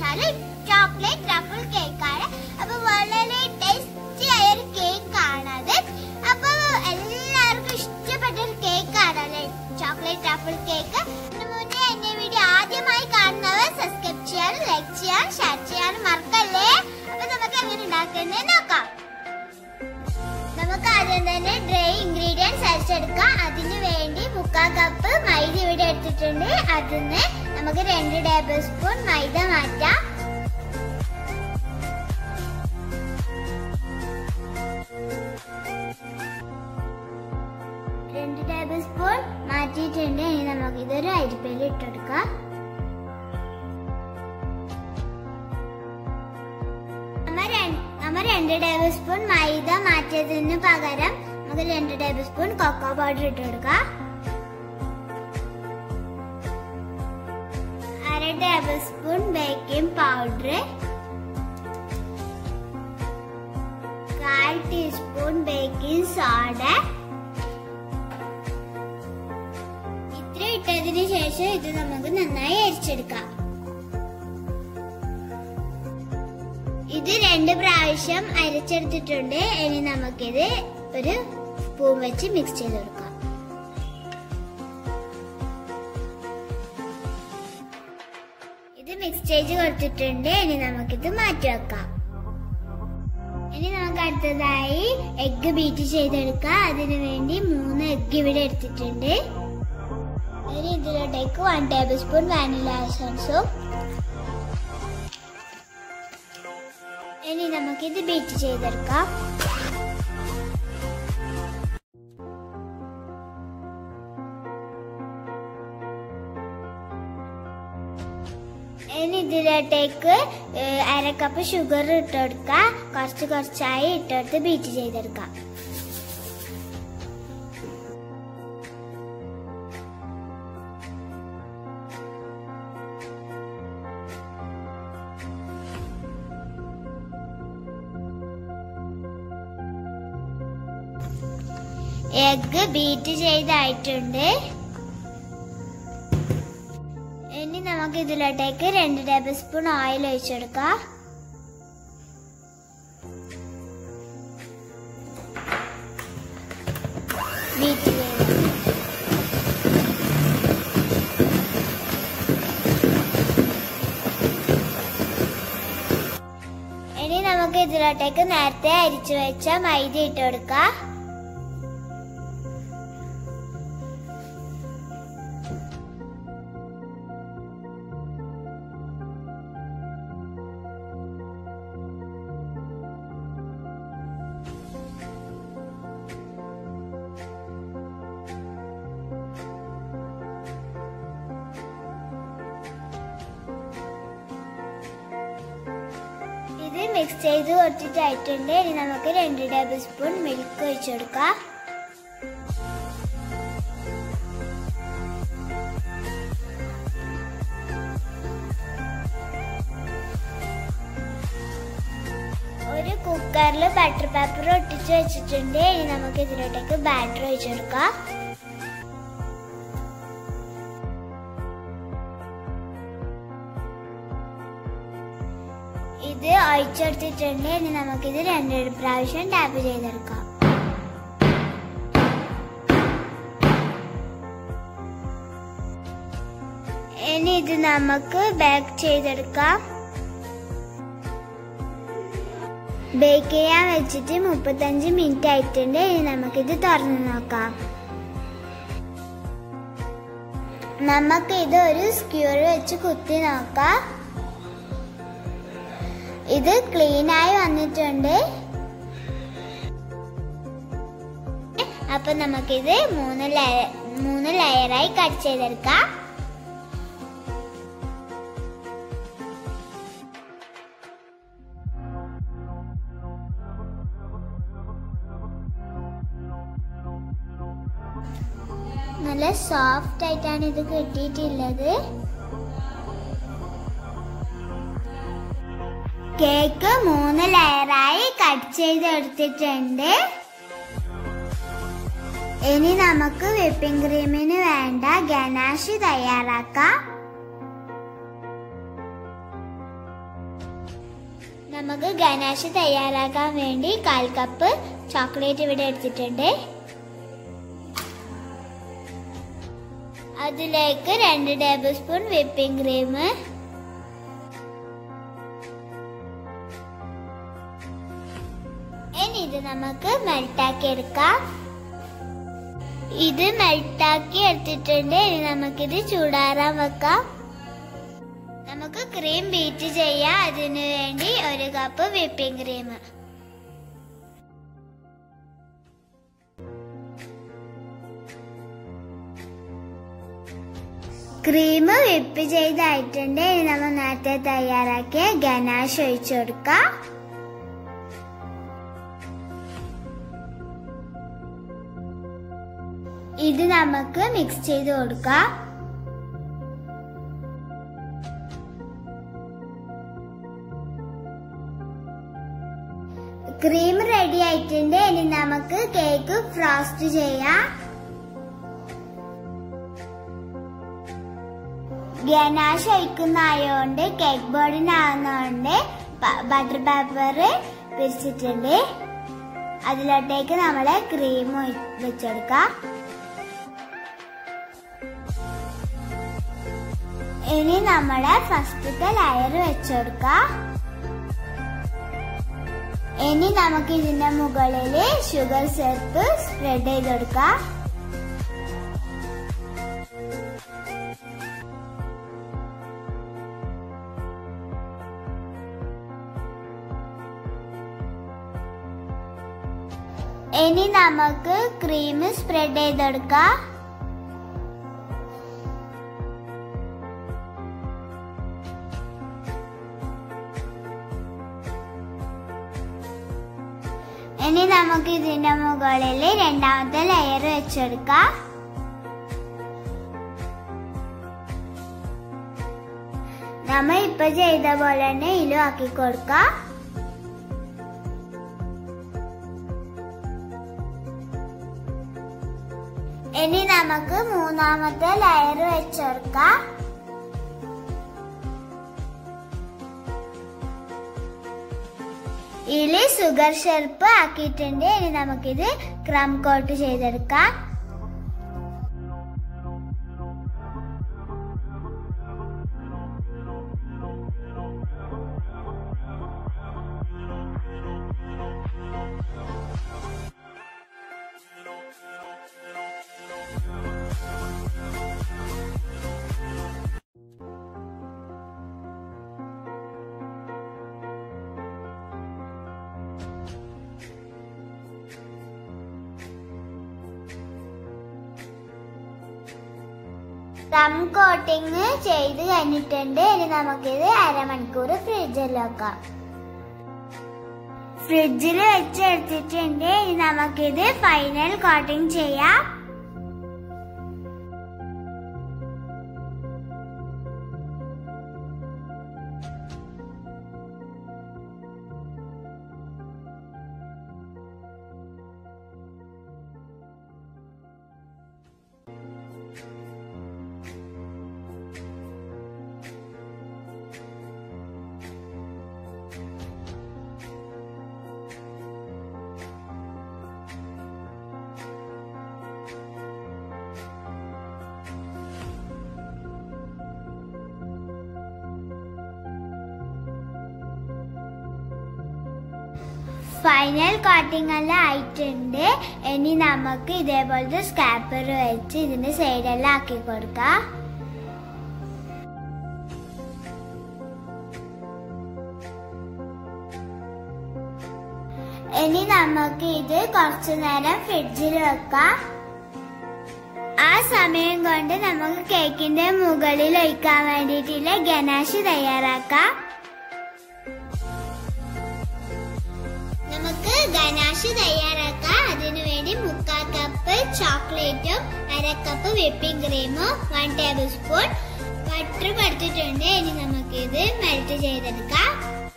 പറഞ്ഞാല് chocolate truffle കേക്കാണ് അപ്പൊ വളരെ ടേസ്റ്റി ആയ ഒരു കേക്കാണ് അത് അപ്പൊ എല്ലാവർക്കും ഇഷ്ടപ്പെട്ട ഒരു കേക്കാണ് അല്ലെ ചോക്ലേറ്റ് ട്രഫിൾ കേക്ക് അതിന് മുന്നേ എന്റെ വീഡിയോ ആദ്യമായി കാണുന്നവർ സബ്സ്ക്രൈബ് ചെയ്യാനും ലൈക്ക് ചെയ്യാനും ഷെയർ ചെയ്യാനും മറക്കല്ലേ അപ്പൊ നമുക്ക് എങ്ങനെ ഉണ്ടാക്കുന്നത് നോക്കാം നമുക്ക് ആദ്യം തന്നെ ഡ്രൈ ഇൻഗ്രീഡിയൻസ് അരിച്ചെടുക്കാം അതിന് വേണ്ടി മുക്കാൽ കപ്പ് മൈദ ഇവിടെ എടുത്തിട്ടുണ്ട് അതിന് നമുക്ക് രണ്ട് ടേബിൾ സ്പൂൺ മൈദ മാറ്റാം രണ്ട് ടേബിൾ സ്പൂൺ മാറ്റിയിട്ടുണ്ട് ഇനി നമുക്ക് ഇതൊരു അരിപ്പയിൽ ഇട്ടെടുക്കാം നമ്മ രണ്ട് നമ്മ രണ്ട് ടേബിൾ സ്പൂൺ മൈദ മാറ്റിയതിന് പകരം നമുക്ക് രണ്ട് ടേബിൾ സ്പൂൺ കൊക്കോ പൗഡർ ഇട്ട് കൊടുക്കാം അര ടേബിൾ സ്പൂൺ ബേക്കിംഗ് പൗഡർ കാൽ ടീസ്പൂൺ ബേക്കിംഗ് സോഡ ഇത്ര ഇട്ടതിന് ശേഷം ഇത് നമുക്ക് നന്നായി അരിച്ചെടുക്കാം ഇത് രണ്ട് പ്രാവശ്യം അരച്ചെടുത്തിട്ടുണ്ട് ഇനി നമുക്കിത് ഒരു സ്പൂൺ വെച്ച് മിക്സ് ചെയ്ത് കൊടുക്കാം ഇത് മിക്സ് ചെയ്ത് കൊടുത്തിട്ടുണ്ട് ഇനി നമുക്കിത് മാറ്റി വെക്കാം ഇനി നമുക്ക് അടുത്തതായി എഗ്ഗ് ബീറ്റ് ചെയ്തെടുക്കാം അതിനു വേണ്ടി മൂന്ന് എഗ്ഗ് ഇവിടെ എടുത്തിട്ടുണ്ട് ഇനി ഇതിലോട്ടേക്ക് വൺ ടേബിൾ സ്പൂൺ വാനില എസൻസും ഇനി നമുക്കിത് ബീറ്റ് ചെയ്തെടുക്കാം ഇനി ഇതിലോട്ടേക്ക് ഏഹ്, അര കപ്പ് ഷുഗർ ഇട്ടെടുക്കുക കുറച്ച് കുറച്ചായി ഇട്ടെടുത്ത് ബീറ്റ് ചെയ്തെടുക്കാം എഗ്ഗ് ബീറ്റ് ചെയ്തായിട്ടുണ്ട് ഇനി നമുക്ക് ഇതിലോട്ടേക്ക് രണ്ട് ടേബിൾ സ്പൂൺ ഓയിൽ ഒഴിച്ചെടുക്കാം ബീറ്റ് ചെയ്ത് ഇനി നമുക്ക് ഇതിലോട്ടേക്ക് നേരത്തെ അരിച്ചു വെച്ച മൈദ ഇട്ട് കൊടുക്കാം ഇത് മിക്സ് ചെയ്ത് കൊടുത്തിട്ടായിട്ടുണ്ട് ഇനി നമുക്ക് രണ്ട് ടേബിൾ സ്പൂൺ മിൽക്ക് ഒഴിച്ചു കൊടുക്കാം ഒരു കുക്കറിൽ ബട്ടർ പേപ്പർ ഒട്ടിച്ച് വെച്ചിട്ടുണ്ട് ഇനി നമുക്ക് ഇതിലോട്ടേക്ക് ബാറ്റർ ഒഴിച്ചു കൊടുക്കാം ഇത് ഒഴിച്ചെടുത്തിട്ടുണ്ട് ഇനി നമുക്കിത് രണ്ട് പ്രാവശ്യം ടാപ്പ് ചെയ്തെടുക്കാം ഇനി ഇത് നമുക്ക് ബേക്ക് ചെയ്തെടുക്കാം ബേക്ക് ചെയ്യാൻ വെച്ചിട്ട് മുപ്പത്തഞ്ച് മിനിറ്റ് ആയിട്ടുണ്ട് ഇനി നമുക്കിത് തുറന്നു നോക്കാം നമുക്ക് ഇത് ഒരു സ്ക്യൂർ വെച്ച് കുത്തി നോക്കാം ഇത് ക്ലീൻ ആയി വന്നിട്ടുണ്ട് അപ്പൊ നമുക്കിത് മൂന്ന് ലെയർ മൂന്ന് ലെയറായി കട്ട് ചെയ്തെടുക്കാം നല്ല സോഫ്റ്റ് ആയിട്ടാണ് ഇത് കിട്ടിയിട്ടുള്ളത് കേക്ക് മൂന്ന് ലെയറായി കട്ട് ചെയ്തെടുത്തിട്ടുണ്ട് ഇനി നമുക്ക് വിപ്പിംഗ് ക്രീമിന് വേണ്ട ഗനാഷ് തയ്യാറാക്കാം നമുക്ക് ഗനാഷ് തയ്യാറാക്കാൻ വേണ്ടി കാൽ കപ്പ് ചോക്ലേറ്റ് ഇവിടെ എടുത്തിട്ടുണ്ട് അതിലേക്ക് രണ്ട് ടേബിൾ സ്പൂൺ വിപ്പിംഗ് ക്രീം ഇനി ഇത് നമുക്ക് മെൽട്ടാക്കി എടുക്കാം ഇത് മെൽട്ടാക്കി എടുത്തിട്ടുണ്ട് ഇനി നമുക്കിത് ചൂടാറാൻ വെക്കാം നമുക്ക് ക്രീം ബീറ്റ് ചെയ്യാം അതിനു വേണ്ടി ഒരു cup whipping cream cream whip ചെയ്തായിട്ടുണ്ട് ഇനി നമ്മൾ നേരത്തെ തയ്യാറാക്കിയ ഗനാഷ് ഒഴിച്ചു കൊടുക്കാം ഇത് നമുക്ക് മിക്സ് ചെയ്ത് കൊടുക്കാം ക്രീം റെഡി ആയിട്ടുണ്ട് ഇനി നമുക്ക് കേക്ക് ഫ്രോസ്റ്റ് ചെയ്യാം ഗനാഷ് ഒഴിക്കുന്നതായോണ്ട് കേക്ക് ബോർഡിനാവുന്നതുകൊണ്ട് ബട്ടർ പേപ്പർ പിരിച്ചിട്ടുണ്ട് അതിലോട്ടേക്ക് നമ്മള് ക്രീം വെച്ചെടുക്കാം ഇനി നമ്മള് ഫസ്റ്റത്തെ ലെയർ വെച്ചെടുക്കാം ഇനി നമുക്ക് ഇതിന്റെ മുകളിൽ ഷുഗർ സിറപ്പ് സ്പ്രെഡ് ചെയ്ത് കൊടുക്കാം ഇനി നമുക്ക് ക്രീം സ്പ്രെഡ് ചെയ്തെടുക്കാം ഇനി നമുക്ക് ഇതിന്റെ മുകളിൽ രണ്ടാമത്തെ ലെയർ വെച്ചെടുക്കാം നമ്മൾ ഇപ്പൊ ചെയ്ത പോലെ തന്നെ ഇലും ആക്കി കൊടുക്കാം ഇനി നമുക്ക് മൂന്നാമത്തെ ലെയർ വെച്ചെടുക്കാം ഇതില് ഷുഗർ ഷെർപ്പ് ആക്കിയിട്ടുണ്ട് ഇനി നമുക്കിത് ക്രം കോട്ട് ചെയ്തെടുക്കാം റം കോട്ടിങ് ചെയ്ത് കഴിഞ്ഞിട്ടുണ്ട് ഇനി നമുക്കിത് അരമണിക്കൂർ ഫ്രിഡ്ജിൽ വെക്കാം ഫ്രിഡ്ജിൽ വെച്ചെടുത്തിട്ടുണ്ട് ഇനി നമുക്കിത് ഫൈനൽ കോട്ടിങ് ചെയ്യാം ഫൈനൽ കോട്ടിംഗ് എല്ലാം ആയിട്ടുണ്ട് ഇനി നമുക്ക് ഇതേപോലത്തെ സ്കാപ്പർ വെച്ച് ഇതിന്റെ സൈഡെല്ലാം ആക്കി കൊടുക്കാം ഇനി നമുക്ക് ഇത് കുറച്ചു നേരം ഫ്രിഡ്ജിൽ വെക്കാം ആ സമയം കൊണ്ട് നമുക്ക് കേക്കിന്റെ മുകളിൽ ഒഴിക്കാൻ വേണ്ടിയിട്ടുള്ള ഗനാഷ് തയ്യാറാക്കാം നമുക്ക് ഗനാഷ് തയ്യാറാക്കാം അതിനു വേണ്ടി മുക്കാൽ കപ്പ് ചോക്ലേറ്റും അര കപ്പ് വിപ്പിംഗ് ക്രീമും വൺ ടേബിൾ സ്പൂൺ ബട്ടർ എടുത്തിട്ടുണ്ട് ഇനി നമുക്കിത് മെൽറ്റ് ചെയ്തെടുക്കാം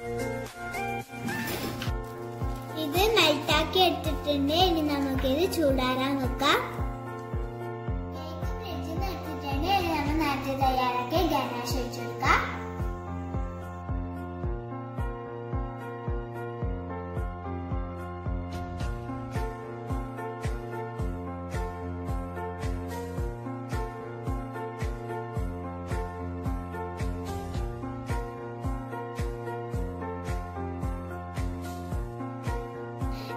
ഇത് മെൽറ്റാക്കി എടുത്തിട്ടുണ്ട് ഇനി നമുക്കിത് ചൂടാറാൻ വെക്കാം കേക്ക് ഫ്രിഡ്ജിൽ നിന്ന് എടുത്തിട്ടുണ്ട് ഇനി നമ്മൾ നേരത്തെ തയ്യാറാക്കി ഗനാഷ് വെച്ചെടുക്കാം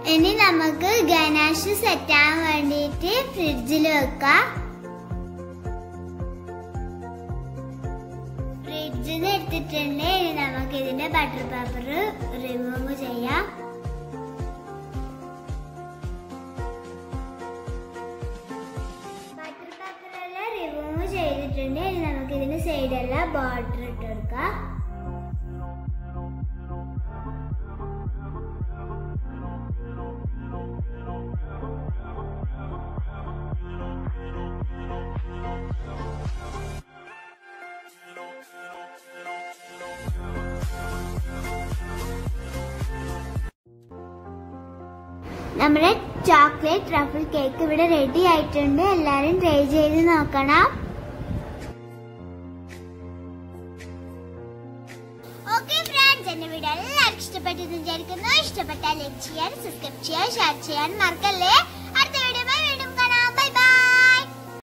ഇനി നമുക്ക് ഗനാഷ് സെറ്റ് ആവാൻ വേണ്ടിയിട്ട് ഫ്രിഡ്ജിൽ വെക്കാം ഫ്രിഡ്ജിൽ നിന്ന് എടുത്തിട്ടുണ്ട് ഇനി നമുക്ക് ഇതിന്റെ ബട്ടർ പേപ്പർ റിമൂവ് ചെയ്യാം ബട്ടർ പേപ്പറെല്ലാം റിമൂവ് ചെയ്തിട്ടുണ്ട് ഇനി നമുക്ക് ഇതിന്റെ സൈഡെല്ലാം ബോർഡർ ഇട്ട് കൊടുക്കാം നമ്മുടെ ചോക്ലേറ്റ് ട്രഫിൾ കേക്ക് ഇവിടെ റെഡി ആയിട്ടുണ്ട് എല്ലാരും ട്രൈ ചെയ്ത് നോക്കണം ഓക്കെ ഫ്രണ്ട്സ് എന്റെ വീഡിയോ എല്ലാവർക്കും ഇഷ്ടപ്പെട്ടെന്ന് വിചാരിക്കുന്നു ഇഷ്ടപ്പെട്ടാൽ ലൈക്ക് ചെയ്യാൻ സബ്സ്ക്രൈബ് ചെയ്യാൻ ഷെയർ ചെയ്യാൻ മറക്കല്ലേ